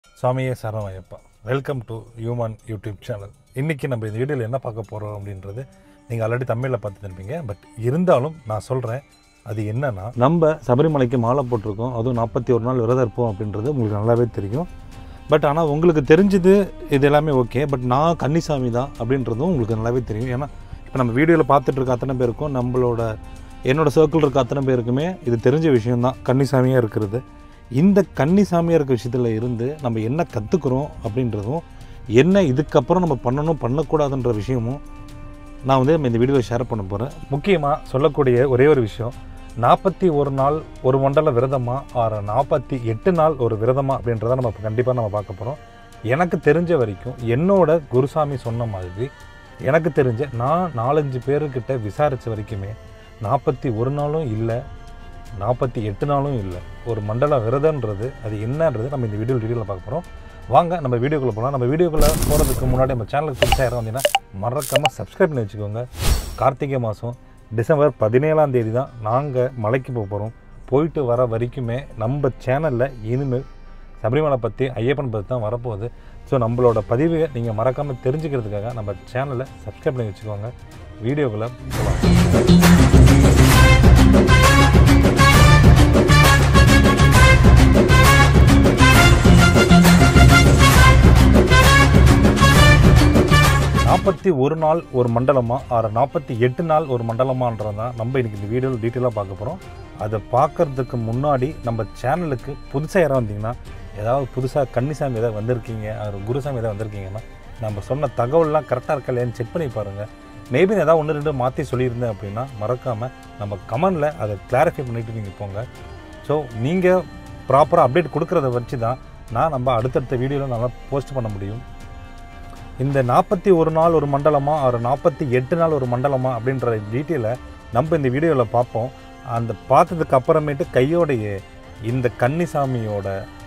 சாமியே சரணமையப்பா welcome to human YouTube channel இன்றைக்கி நம்ம இந்த வீடியோவில் என்ன பார்க்க போகிறோம் அப்படின்றது நீங்கள் ஆல்ரெடி தமிழில் பார்த்துருப்பீங்க பட் இருந்தாலும் நான் சொல்கிறேன் அது என்னன்னா நம்ம சபரிமலைக்கு மாலை போட்டிருக்கோம் அதுவும் நாற்பத்தி ஒரு நாள் விரதம் இருப்போம் அப்படின்றது உங்களுக்கு நல்லாவே தெரியும் பட் ஆனால் உங்களுக்கு தெரிஞ்சது இது எல்லாமே ஓகே பட் நான் கன்னிசாமி தான் அப்படின்றதும் உங்களுக்கு நல்லாவே தெரியும் ஏன்னா இப்போ நம்ம வீடியோவில் பார்த்துட்டு இருக்க அத்தனை பேருக்கும் நம்மளோட என்னோட சர்க்கிள் இருக்க அத்தனை பேருக்குமே இது தெரிஞ்ச விஷயம்தான் கன்னிசாமியாக இருக்கிறது இந்த கன்னிசாமியாக இருக்க விஷயத்தில் இருந்து நம்ம என்ன கற்றுக்குறோம் அப்படின்றதும் என்ன இதுக்கப்புறம் நம்ம பண்ணணும் பண்ணக்கூடாதுன்ற விஷயமும் நான் வந்து இந்த வீடியோவை ஷேர் பண்ண போகிறேன் முக்கியமாக சொல்லக்கூடிய ஒரே ஒரு விஷயம் நாற்பத்தி ஒரு நாள் ஒரு மண்டல விரதமா ஆறு நாற்பத்தி எட்டு நாள் ஒரு விரதமா அப்படின்றத நம்ம கண்டிப்பாக நம்ம பார்க்க போகிறோம் எனக்கு தெரிஞ்ச வரைக்கும் என்னோட குருசாமி சொன்ன மாதிரி எனக்கு தெரிஞ்ச நான் நாலஞ்சு பேருக்கிட்ட விசாரித்த வரைக்குமே நாற்பத்தி ஒரு நாளும் இல்லை நாற்பத்தி எட்டு நாளும் இல்லை ஒரு மண்டல விரதன்றது அது என்னன்றது நம்ம இந்த வீடியோ வீடியோவில் பார்க்க போகிறோம் வாங்க நம்ம வீடியோக்குள்ளே போகலாம் நம்ம வீடியோக்குள்ளே போகிறதுக்கு முன்னாடி நம்ம சேனலுக்கு புதுசாக யாரும் வந்தீங்கன்னா மறக்காமல் சப்ஸ்கிரைப் பண்ணி வச்சுக்கோங்க கார்த்திகை மாதம் டிசம்பர் பதினேழாம் தேதி தான் நாங்கள் மலைக்கு போக போகிறோம் போயிட்டு வர வரைக்குமே நம்ம சேனலில் இனிமேல் சபரிமலை பற்றி ஐயப்பன் பற்றி தான் வரப்போகுது ஸோ நம்மளோட பதிவை நீங்கள் மறக்காமல் தெரிஞ்சுக்கிறதுக்காக நம்ம சேனலை சப்ஸ்கிரைப் பண்ணி வச்சுக்கோங்க வீடியோக்குள்ளே போகலாம் நாற்பத்தி ஒரு நாள் ஒரு மண்டலமா ஆறு நாற்பத்தி எட்டு நாள் ஒரு மண்டலமான்றது தான் நம்ம இன்னைக்கு இந்த வீடியோவில் டீட்டெயிலாக பார்க்க போகிறோம் அதை பார்க்கறதுக்கு முன்னாடி நம்ம சேனலுக்கு புதுசாக யாராவது வந்தீங்கன்னா ஏதாவது புதுசாக கன்னிசாமி ஏதாவது வந்திருக்கீங்க ஒரு குருசாமி ஏதாவது வந்திருக்கீங்கன்னா நம்ம சொன்ன தகவல்லாம் கரெக்டாக இருக்கா இல்லையான்னு செக் பண்ணி பாருங்கள் மேபி ஏதாவது ஒன்று ரெண்டு மாற்றி சொல்லியிருந்தேன் அப்படின்னா மறக்காமல் நம்ம கமெண்டில் அதை கிளாரிஃபை பண்ணிட்டு நீங்கள் போங்க ஸோ நீங்கள் ப்ராப்பராக அப்டேட் கொடுக்குறத வச்சு தான் நான் நம்ம அடுத்தடுத்த வீடியோவில் நல்லா போஸ்ட் பண்ண முடியும் இந்த நாற்பத்தி ஒரு நாள் ஒரு மண்டலமா ஒரு நாற்பத்தி எட்டு நாள் ஒரு மண்டலமா அப்படின்ற டீட்டெயிலை நம்ம இந்த வீடியோவில் பார்ப்போம் அந்த பார்த்ததுக்கு அப்புறமேட்டு கையோடைய இந்த கன்னிசாமியோட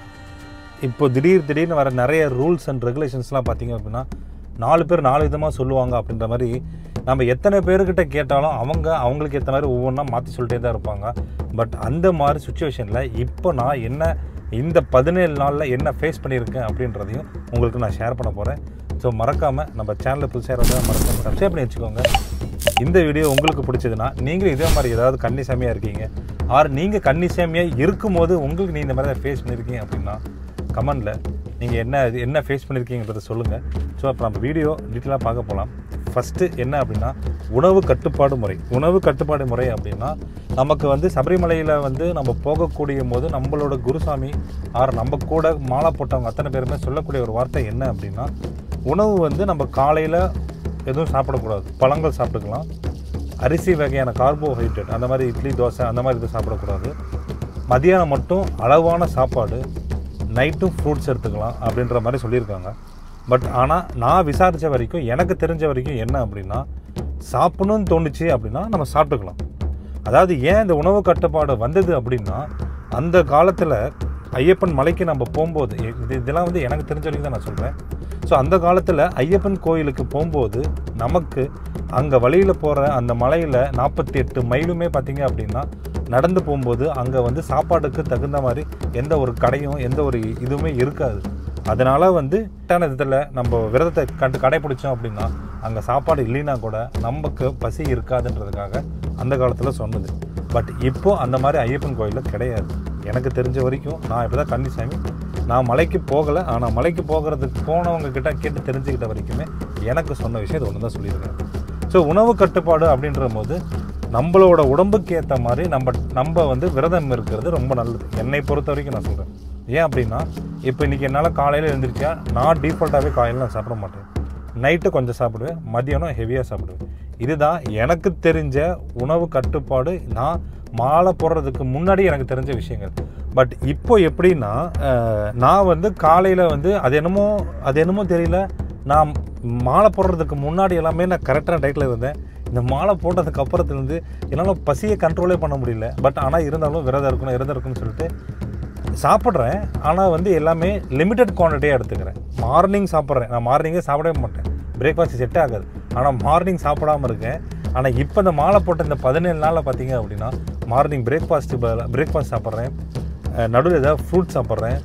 இப்போ திடீர் திடீர்னு வர நிறைய ரூல்ஸ் அண்ட் ரெகுலேஷன்ஸ்லாம் பார்த்தீங்க அப்படின்னா நாலு பேர் நாலு விதமாக சொல்லுவாங்க அப்படின்ற மாதிரி நம்ம எத்தனை பேர்கிட்ட கேட்டாலும் அவங்க அவங்களுக்கு ஏற்ற மாதிரி ஒவ்வொன்றா மாற்றி சொல்லிட்டே தான் இருப்பாங்க பட் அந்த மாதிரி சுச்சுவேஷனில் இப்போ நான் என்ன இந்த பதினேழு நாளில் என்ன ஃபேஸ் பண்ணியிருக்கேன் அப்படின்றதையும் உங்களுக்கு நான் ஷேர் பண்ண போகிறேன் ஸோ மறக்காமல் நம்ம சேனலில் புதுசாக இருந்தால் மறக்காமல் சப்ஸ்கிரைப் பண்ணி வச்சுக்கோங்க இந்த வீடியோ உங்களுக்கு பிடிச்சதுன்னா நீங்களும் இதே மாதிரி ஏதாவது கன்னிசாமியாக இருக்கீங்க ஆர் நீங்கள் கன்னிசாமியாக இருக்கும்போது உங்களுக்கு நீ இந்த மாதிரி ஃபேஸ் பண்ணியிருக்கீங்க அப்படின்னா கமெண்டில் நீங்கள் என்ன என்ன ஃபேஸ் பண்ணியிருக்கீங்கன்றதை சொல்லுங்கள் ஸோ அப்போ நம்ம வீடியோ டீட்டெயிலாக பார்க்க போகலாம் ஃபஸ்ட்டு என்ன அப்படின்னா உணவு கட்டுப்பாடு முறை உணவு கட்டுப்பாடு முறை அப்படின்னா நமக்கு வந்து சபரிமலையில் வந்து நம்ம போகக்கூடிய போது நம்மளோட குருசாமி ஆர் நம்ம கூட மாலை போட்டவங்க அத்தனை பேருமே சொல்லக்கூடிய ஒரு வார்த்தை என்ன அப்படின்னா உணவு வந்து நம்ம காலையில் எதுவும் சாப்பிடக்கூடாது பழங்கள் சாப்பிட்டுக்கலாம் அரிசி வகையான கார்போஹைட்ரேட் அந்த மாதிரி இட்லி தோசை அந்த மாதிரி இது சாப்பிடக்கூடாது மதியானம் மட்டும் அளவான சாப்பாடு நைட்டும் ஃப்ரூட்ஸ் எடுத்துக்கலாம் அப்படின்ற மாதிரி சொல்லியிருக்காங்க பட் ஆனால் நான் விசாரித்த வரைக்கும் எனக்கு தெரிஞ்ச வரைக்கும் என்ன அப்படின்னா சாப்பிடணும்னு தோணுச்சு அப்படின்னா நம்ம சாப்பிட்டுக்கலாம் அதாவது ஏன் இந்த உணவு கட்டுப்பாடு வந்தது அப்படின்னா அந்த காலத்தில் ஐயப்பன் மலைக்கு நம்ம போகும்போது இது இதெல்லாம் வந்து எனக்கு தெரிஞ்ச வரைக்கும் தான் நான் சொல்கிறேன் ஸோ அந்த காலத்தில் ஐயப்பன் கோயிலுக்கு போகும்போது நமக்கு அங்கே வழியில் போகிற அந்த மலையில் நாற்பத்தி எட்டு மைலுமே பார்த்தீங்க அப்படின்னா நடந்து போகும்போது அங்கே வந்து சாப்பாடுக்கு தகுந்த மாதிரி எந்த ஒரு கடையும் எந்த ஒரு இதுவுமே இருக்காது அதனால் வந்து கரெக்டான இதில் நம்ம விரதத்தை கண்டு கடைப்பிடிச்சோம் அப்படின்னா அங்கே சாப்பாடு இல்லைன்னா கூட நமக்கு பசி இருக்காதுன்றதுக்காக அந்த காலத்தில் சொன்னது பட் இப்போ அந்த மாதிரி ஐயப்பன் கோயிலில் கிடையாது எனக்கு தெரிஞ்ச வரைக்கும் நான் இப்போ தான் கன்னிசாமி நான் மலைக்கு போகலை ஆனால் மலைக்கு போகிறதுக்கு போனவங்க கிட்ட கேட்டு தெரிஞ்சுக்கிட்ட வரைக்குமே எனக்கு சொன்ன விஷயம் இது ஒன்று தான் சொல்லியிருக்கேன் ஸோ உணவு கட்டுப்பாடு அப்படின்ற போது நம்மளோட உடம்புக்கு ஏற்ற மாதிரி நம்ம நம்ம வந்து விரதம் இருக்கிறது ரொம்ப நல்லது என்னை பொறுத்த வரைக்கும் நான் சொல்கிறேன் ஏன் அப்படின்னா இப்போ இன்றைக்கி என்னால் காலையில் எழுந்திரிச்சா நான் டீஃபால்ட்டாகவே காலையில் நான் சாப்பிட மாட்டேன் நைட்டு கொஞ்சம் சாப்பிடுவேன் மதியானம் ஹெவியாக சாப்பிடுவேன் இதுதான் எனக்கு தெரிஞ்ச உணவு கட்டுப்பாடு நான் மாலை போடுறதுக்கு முன்னாடி எனக்கு தெரிஞ்ச விஷயங்கள் பட் இப்போ எப்படின்னா அஹ், நான் வந்து காலையில் வந்து அது என்னமோ அது என்னமோ தெரியல நான் மாலை போடுறதுக்கு முன்னாடி எல்லாமே நான் கரெக்டான டயட்டில் இருந்தேன் இந்த மாலை போட்டதுக்கு அப்புறத்துலேருந்து என்னால் பசியை கண்ட்ரோலே பண்ண முடியல பட் ஆனால் இருந்தாலும் விரதம் இருக்கணும் விரதம் இருக்கணும்னு சொல்லிட்டு சாப்பிட்றேன் ஆனால் வந்து எல்லாமே லிமிட்டட் குவான்டிட்டியாக எடுத்துக்கிறேன் மார்னிங் சாப்பிட்றேன் நான் மார்னிங்கே சாப்பிடவே மாட்டேன் பிரேக்ஃபாஸ்ட் செட் ஆகாது ஆனால் மார்னிங் சாப்பிடாம இருக்கேன் ஆனால் இப்போ இந்த மாலை போட்ட இந்த பதினேழு நாளில் பார்த்தீங்க அப்படின்னா மார்னிங் பிரேக்ஃபாஸ்ட்டு பிரேக்ஃபாஸ்ட் சாப்பிட்றேன் நடுவில் ஏதாவது ஃப்ரூட் சாப்பிட்றேன்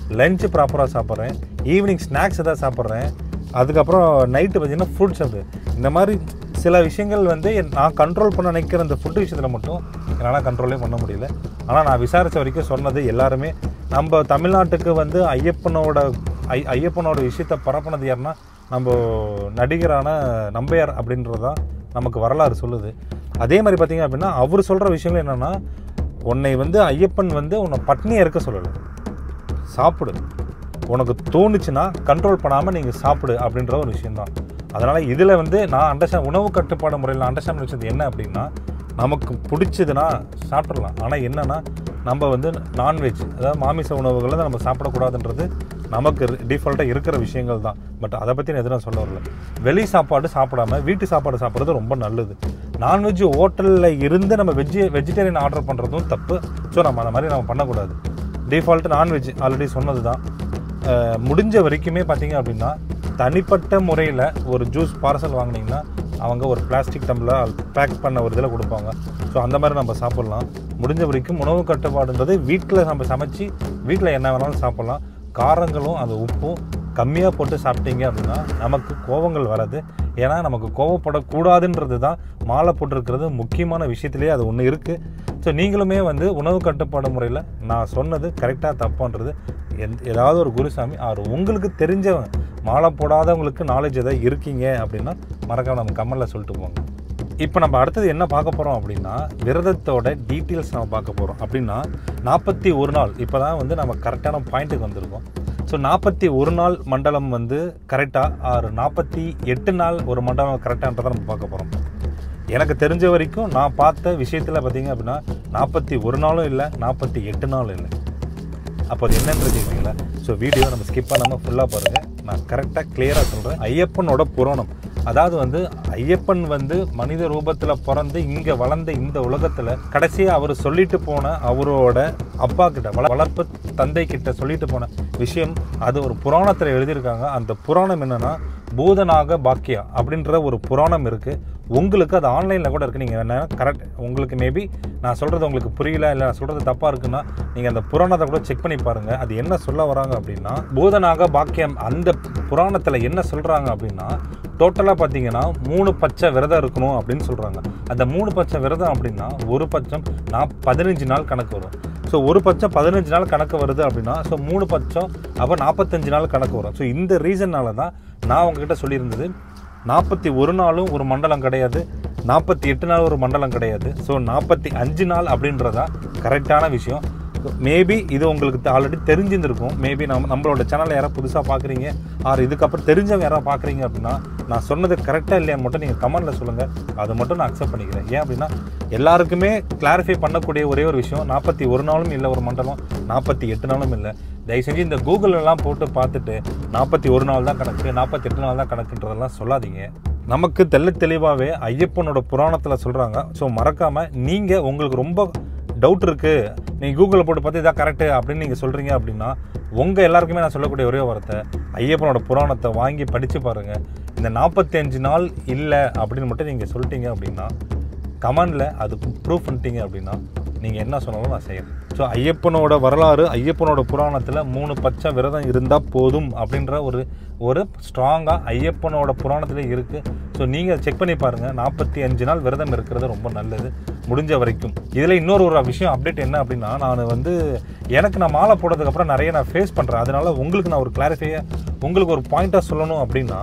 லஞ்சு ப்ராப்பராக சாப்பிட்றேன் ஈவினிங் ஸ்நாக்ஸ் எதாவது சாப்பிட்றேன் அதுக்கப்புறம் நைட்டு பார்த்தீங்கன்னா ஃப்ரூட் சாப்பிடு இந்த மாதிரி சில விஷயங்கள் வந்து என்- நான் கண்ட்ரோல் பண்ண நினைக்கிற இந்த ஃபுட்டு விஷயத்தில் மட்டும் என்னால் கண்ட்ரோலே பண்ண முடியல ஆனால் நான் விசாரித்த வரைக்கும் சொன்னது எல்லாருமே நம்ம தமிழ்நாட்டுக்கு வந்து ஐயப்பனோட ஐ ஐயப்பனோட விஷயத்தை பரப்புனது யாருன்னா நம்ம நடிகரான நம்பையார் அப்படின்றது தான் நமக்கு வரலாறு சொல்லுது அதே மாதிரி பார்த்தீங்க அப்படின்னா அவர் சொல்கிற விஷயங்கள் என்னென்னா உன்னை வந்து ஐயப்பன் வந்து உன்னை பட்னியாக இருக்க சொல்லலை சாப்பிடு உனக்கு தோணுச்சுன்னா கண்ட்ரோல் பண்ணாமல் நீங்கள் சாப்பிடு அப்படின்ற ஒரு விஷயம்தான் அதனால் இதில் வந்து நான் அண்டர்ஸ்டாண்ட் உணவு கட்டுப்பாடு முறையில் அண்டர்ஸ்டாண்ட் வச்சது என்ன அப்படின்னா நமக்கு பிடிச்சதுன்னா சாப்பிட்றலாம் ஆனால் என்னென்னா நம்ம வந்து நான்வெஜ் அதாவது மாமிச உணவுகளை தான் நம்ம சாப்பிடக்கூடாதுன்றது நமக்கு டிஃபால்ட்டாக இருக்கிற விஷயங்கள் தான் பட் அதை பற்றி நான் எதுவும் சொல்ல வரல வெளி சாப்பாடு சாப்பிடாம வீட்டு சாப்பாடு சாப்பிட்றது ரொம்ப நல்லது நான்வெஜ் ஹோட்டலில் இருந்து நம்ம வெஜ்ஜி வெஜிடேரியன் ஆர்டர் பண்ணுறதும் தப்பு ஸோ நம்ம அந்த மாதிரி நம்ம பண்ணக்கூடாது டிஃபால்ட் நான்வெஜ் ஆல்ரெடி சொன்னது தான் அஹ் முடிஞ்ச வரைக்குமே பார்த்தீங்க அப்படின்னா தனிப்பட்ட முறையில் ஒரு ஜூஸ் பார்சல் வாங்குனீங்கன்னா அவங்க ஒரு பிளாஸ்டிக் டம்ளர் பேக் பண்ண ஒரு இதில் கொடுப்பாங்க ஸோ அந்த மாதிரி நம்ம சாப்பிட்லாம் முடிஞ்ச வரைக்கும் உணவு கட்டுப்பாடுன்றது வீட்டில் நம்ம சமைச்சு வீட்டில் என்ன வேணாலும் சாப்பிட்லாம் காரங்களும் அந்த உப்பும் கம்மியாக போட்டு சாப்பிட்டீங்க அப்படின்னா நமக்கு கோபங்கள் வராது ஏன்னா நமக்கு கோவப்படக்கூடாதுன்றது தான் மாலை போட்டிருக்கிறது முக்கியமான விஷயத்திலேயே அது ஒன்று இருக்குது ஸோ நீங்களுமே வந்து உணவு கட்டுப்பாடு முறையில் நான் சொன்னது கரெக்டாக தப்பான்றது எந்த ஏதாவது ஒரு குருசாமி அவர் உங்களுக்கு தெரிஞ்சவன் மாலை போடாதவங்களுக்கு நாலேஜ் ஏதாவது இருக்கீங்க அப்படின்னா மறக்காம நம்ம கமெண்டில் சொல்லிட்டு போங்க இப்போ நம்ம அடுத்தது என்ன பார்க்க போகிறோம் அப்படின்னா விரதத்தோட டீட்டெயில்ஸ் நம்ம பார்க்க போகிறோம் அப்படின்னா நாற்பத்தி ஒரு நாள் இப்போ தான் வந்து நம்ம கரெக்டான பாயிண்ட்டுக்கு வந்திருக்கோம் ஸோ நாற்பத்தி ஒரு நாள் மண்டலம் வந்து கரெக்டாக ஆறு நாற்பத்தி எட்டு நாள் ஒரு மண்டலம் கரெக்டான்றதை நம்ம பார்க்க போகிறோம் எனக்கு தெரிஞ்ச வரைக்கும் நான் பார்த்த விஷயத்தில் பார்த்தீங்க அப்படின்னா நாற்பத்தி ஒரு நாளும் இல்லை நாற்பத்தி எட்டு நாளும் இல்லை அப்போ அது என்னன்றது கேட்குறீங்களா ஸோ வீடியோ நம்ம ஸ்கிப் பண்ணாமல் ஃபுல்லாக பாருங்கள் நான் கரெக்டாக கிளியராக சொல்கிறேன் ஐயப்பனோட புராணம் அதாவது வந்து ஐயப்பன் வந்து மனித ரூபத்தில் பிறந்து இங்கே வளர்ந்த இந்த உலகத்தில் கடைசியாக அவர் சொல்லிட்டு போன அவரோட அப்பா கிட்ட வள வளர்ப்பு தந்தை கிட்ட சொல்லிட்டு போன விஷயம் அது ஒரு புராணத்தில் எழுதியிருக்காங்க அந்த புராணம் என்னன்னா பூதநாக பாக்கியா அப்படின்ற ஒரு புராணம் இருக்குது உங்களுக்கு அது ஆன்லைனில் கூட இருக்குது நீங்கள் என்ன கரெக்ட் உங்களுக்கு மேபி நான் சொல்கிறது உங்களுக்கு புரியல இல்லை நான் சொல்கிறது தப்பாக இருக்குன்னா நீங்கள் அந்த புராணத்தை கூட செக் பண்ணி பாருங்கள் அது என்ன சொல்ல வராங்க அப்படின்னா பூதநாக பாக்கியம் அந்த புராணத்தில் என்ன சொல்கிறாங்க அப்படின்னா டோட்டலாக பார்த்தீங்கன்னா மூணு பச்சை விரதம் இருக்கணும் அப்படின்னு சொல்கிறாங்க அந்த மூணு பச்சை விரதம் அப்படின்னா ஒரு பட்சம் நான் பதினஞ்சு நாள் கணக்கு வரும் ஸோ ஒரு பட்சம் பதினஞ்சு நாள் கணக்கு வருது அப்படின்னா ஸோ மூணு பட்சம் அப்போ நாற்பத்தஞ்சு நாள் கணக்கு வரும் ஸோ இந்த ரீசன்னால தான் நான் உங்ககிட்ட சொல்லியிருந்தது நாற்பத்தி ஒரு நாளும் ஒரு மண்டலம் கிடையாது நாற்பத்தி எட்டு நாள் ஒரு மண்டலம் கிடையாது ஸோ நாற்பத்தி அஞ்சு நாள் அப்படின்றதா கரெக்டான விஷயம் மேபி இது உங்களுக்கு ஆல்ரெடி தெரிஞ்சிருந்திருக்கும் மேபி நம்ம நம்மளோட சேனலை யாராவது புதுசாக பார்க்குறீங்க ஆர் இதுக்கப்புறம் தெரிஞ்சவங்க யாராவது பார்க்குறீங்க அப்படின்னா நான் சொன்னது கரெக்டாக இல்லையா மட்டும் நீங்கள் கமெண்ட்டில் சொல்லுங்கள் அதை மட்டும் நான் அக்செப்ட் பண்ணிக்கிறேன் ஏன் அப்படின்னா எல்லாருக்குமே கிளாரிஃபை பண்ணக்கூடிய ஒரே ஒரு விஷயம் நாற்பத்தி ஒரு நாளும் இல்லை ஒரு மண்டலம் நாற்பத்தி எட்டு நாளும் இல்லை தயவு செஞ்சு இந்த Google எல்லாம் போட்டு பார்த்துட்டு நாற்பத்தி ஒரு நாள் தான் கணக்கு நாற்பத்தி எட்டு நாள் தான் கணக்குன்றதெல்லாம் சொல்லாதீங்க நமக்கு தெள்ள தெளிவாகவே ஐயப்பனோட புராணத்தில் சொல்கிறாங்க ஸோ மறக்காமல் நீங்கள் உங்களுக்கு ரொம்ப டவுட் இருக்குது நீங்கள் கூகுளில் போட்டு பார்த்து இதான் கரெக்டு அப்படின்னு நீங்கள் சொல்கிறீங்க அப்படின்னா உங்கள் எல்லாருக்குமே நான் சொல்லக்கூடிய ஒரே வார்த்தை ஐயப்பனோட புராணத்தை வாங்கி படித்து பாருங்கள் இந்த நாற்பத்தஞ்சு நாள் இல்லை அப்படின்னு மட்டும் நீங்கள் சொல்லிட்டீங்க அப்படின்னா கமெண்டில் அதுக்கு ப்ரூஃப் பண்ணிட்டீங்க அப்படின்னா நீங்கள் என்ன சொன்னாலும் நான் செய்யறேன் ஸோ ஐயப்பனோட வரலாறு ஐயப்பனோட புராணத்தில் மூணு பச்சை விரதம் இருந்தால் போதும் அப்படின்ற ஒரு ஒரு ஸ்ட்ராங்காக ஐயப்பனோட புராணத்தில் இருக்குது ஸோ நீங்கள் செக் பண்ணி பாருங்கள் நாற்பத்தி அஞ்சு நாள் விரதம் இருக்கிறது ரொம்ப நல்லது முடிஞ்ச வரைக்கும் இதில் இன்னொரு ஒரு விஷயம் அப்டேட் என்ன அப்படின்னா நான் வந்து எனக்கு நான் மாலை போட்டதுக்கப்புறம் நிறைய நான் ஃபேஸ் பண்ணுறேன் அதனால உங்களுக்கு நான் ஒரு கிளாரிஃபையை உங்களுக்கு ஒரு பாயிண்ட்டாக சொல்லணும் அப்படின்னா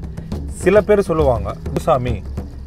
சில பேர் சொல்லுவாங்க குருசாமி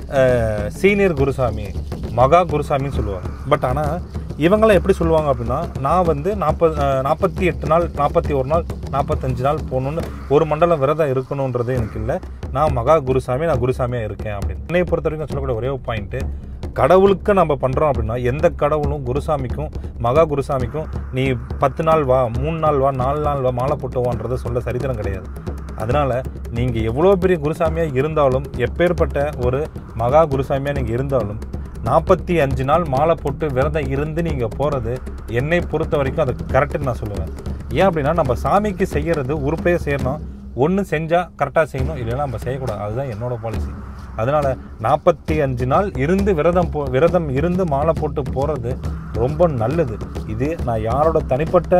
சீனியர் குருசாமி மகா குருசாமின்னு சொல்லுவாங்க பட் ஆனால் இவங்களாம் எப்படி சொல்லுவாங்க அப்படின்னா நான் வந்து நாற்பது நாற்பத்தி எட்டு நாள் நாற்பத்தி ஒரு நாள் நாற்பத்தஞ்சு நாள் போகணுன்னு ஒரு மண்டலம் விரதம் இருக்கணுன்றது எனக்கு இல்லை நான் மகா குருசாமி நான் குருசாமியாக இருக்கேன் அப்படின்னு என்னை பொறுத்த வரைக்கும் சொல்லக்கூடிய ஒரே ஒரு பாயிண்ட்டு கடவுளுக்கு நம்ம பண்ணுறோம் அப்படின்னா எந்த கடவுளும் குருசாமிக்கும் மகா குருசாமிக்கும் நீ பத்து நாள் வா மூணு நாள் வா நாலு நாள் வா மாலை போட்டு வான்றதை சொல்ல சரித்திரம் கிடையாது அதனால் நீங்கள் எவ்வளோ பெரிய குருசாமியாக இருந்தாலும் எப்பேற்பட்ட ஒரு மகா குருசாமியாக நீங்கள் இருந்தாலும் நாற்பத்தி அஞ்சு நாள் மாலை போட்டு விரதம் இருந்து நீங்கள் போகிறது என்னை பொறுத்த வரைக்கும் அது கரெக்டுன்னு நான் சொல்லுவேன் ஏன் அப்படின்னா நம்ம சாமிக்கு செய்கிறது உருப்படியாக செய்யணும் ஒன்று செஞ்சால் கரெக்டாக செய்யணும் இல்லைன்னா நம்ம செய்யக்கூடாது அதுதான் என்னோட பாலிசி அதனால் நாற்பத்தி அஞ்சு நாள் இருந்து விரதம் போ விரதம் இருந்து மாலை போட்டு போகிறது ரொம்ப நல்லது இது நான் யாரோட தனிப்பட்ட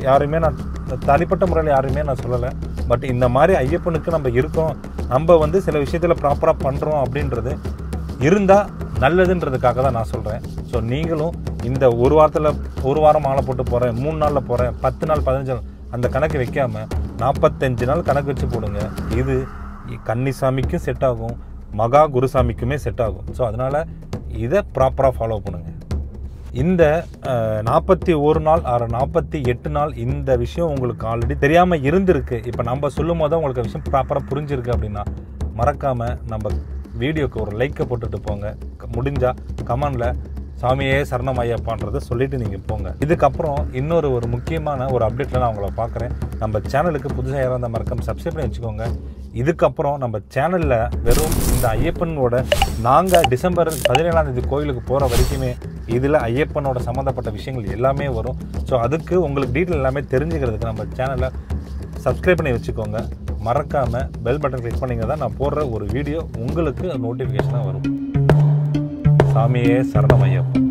யாருமே நான் தனிப்பட்ட முறையில் யாருமே நான் சொல்லலை பட் இந்த மாதிரி ஐயப்பனுக்கு நம்ம இருக்கோம் நம்ம வந்து சில விஷயத்தில் ப்ராப்பராக பண்ணுறோம் அப்படின்றது இருந்தால் நல்லதுன்றதுக்காக தான் நான் சொல்கிறேன் ஸோ நீங்களும் இந்த ஒரு வாரத்தில் ஒரு வாரம் மாலை போட்டு போகிறேன் மூணு நாளில் போகிறேன் பத்து நாள் பதினஞ்சு நாள் அந்த கணக்கு வைக்காமல் நாற்பத்தஞ்சு நாள் கணக்கு வச்சு போடுங்க இது கன்னிசாமிக்கும் செட் ஆகும் மகா குருசாமிக்குமே செட் ஆகும் ஸோ அதனால் இதை ப்ராப்பராக ஃபாலோ பண்ணுங்கள் இந்த நாற்பத்தி ஒரு நாள் ஆறு நாற்பத்தி எட்டு நாள் இந்த விஷயம் உங்களுக்கு ஆல்ரெடி தெரியாமல் இருந்திருக்கு இப்போ நம்ம சொல்லும் போது உங்களுக்கு விஷயம் ப்ராப்பராக புரிஞ்சிருக்கு அப்படின்னா மறக்காமல் நம்ம வீடியோக்கு ஒரு லைக்கை போட்டுட்டு போங்க க- முடிஞ்சா கமெண்டில் சாமியே சரணம் ஐயப்பான்றதை சொல்லிட்டு நீங்கள் போங்க இதுக்கப்புறம் இன்னொரு ஒரு முக்கியமான ஒரு அப்டேட்டில் நான் உங்களை பார்க்குறேன் நம்ம சேனலுக்கு புதுசாக யாராவது மறக்காம சப்ஸ்கிரைப் பண்ணி வச்சுக்கோங்க இதுக்கப்புறம் நம்ம சேனலில் வெறும் இந்த ஐயப்பனோட நாங்கள் டிசம்பர் பதினேழாம் தேதி கோயிலுக்கு போகிற வரைக்குமே இதில் ஐயப்பனோட சம்மந்தப்பட்ட விஷயங்கள் எல்லாமே வரும் ஸோ அதுக்கு உங்களுக்கு டீட்டெயில் எல்லாமே தெரிஞ்சுக்கிறதுக்கு நம்ம சேனலை சப்ஸ்கிரைப் பண்ணி வச்சுக்கோங்க மறக்காமல் பெல் பட்டன் கிளிக் பண்ணிங்க தான் நான் போடுற ஒரு வீடியோ உங்களுக்கு நோட்டிஃபிகேஷனாக வரும் சாமியே சரணம் ஐயப்பன்